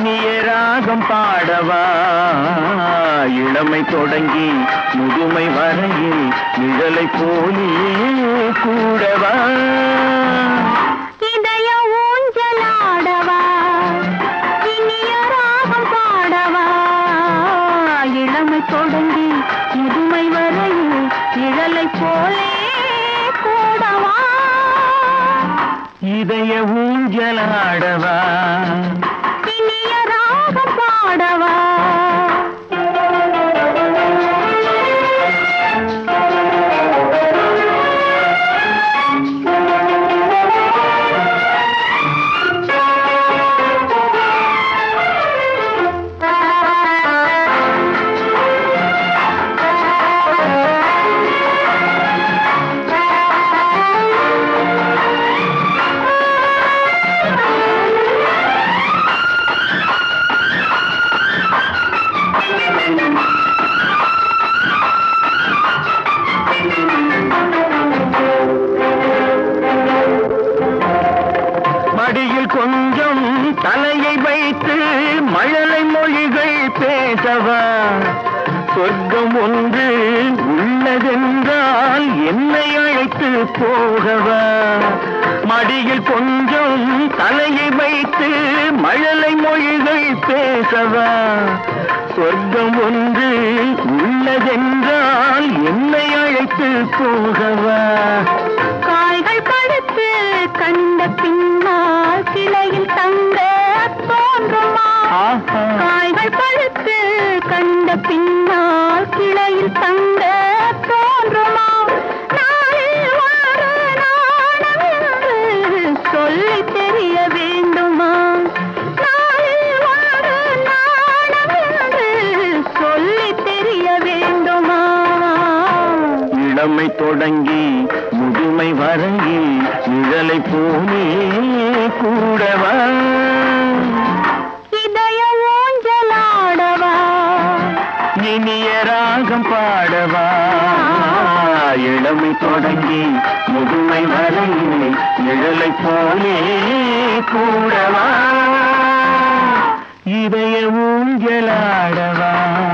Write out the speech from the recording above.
இனிய ராகம் பாடவா இளமை தொடங்கி முதுமை வரையில் நிழலை போலே கூடவா இதய ஊஞ்சலாடவா இனிய ராகம் பாடவா இளமை தொடங்கி முதுமை வரையில் நிழலை போலே கூடவா இதய ஊஞ்சலாடவா இனிய ராகம் பாடவா மடியில் கொஞ்சம் தலையை வைத்து மழலை மொழிகள் பேசவா சொர்க்கம் ஒன்று உள்ளதென்றால் என்னை அழைத்து போகவா மடியில் கொஞ்சம் தலையை வைத்து மழலை மொழிகள் பேசவா சொர்க்கம் ஒன்று உள்ளதென்றால் என்னை அழைத்து போகவா காய்கள் படுத்து கண்ட பின்னால் கிளையில் தங்க தோன்றுமா ஆஹா காய்கள் பழுத்து கண்ட பின்னால் கிளையில் தங்க தோன்றுமா நாளில் ஒரு நாணம் என்று சொல்லி தெரிய வேண்டுமா நாளில் ஒரு நாணம் என்று சொல்லி தெரிய வேண்டுமா இளமை தொடங்கி முதுமை வரையில் நிழலை போலே கூடவா இதய ஊஞ்சலாடவா இனிய ராகம் பாடவா இளமை தொடங்கி முதுமை வரையில் நிழலை போலே கூடவா இதய ஊஞ்சலாடவா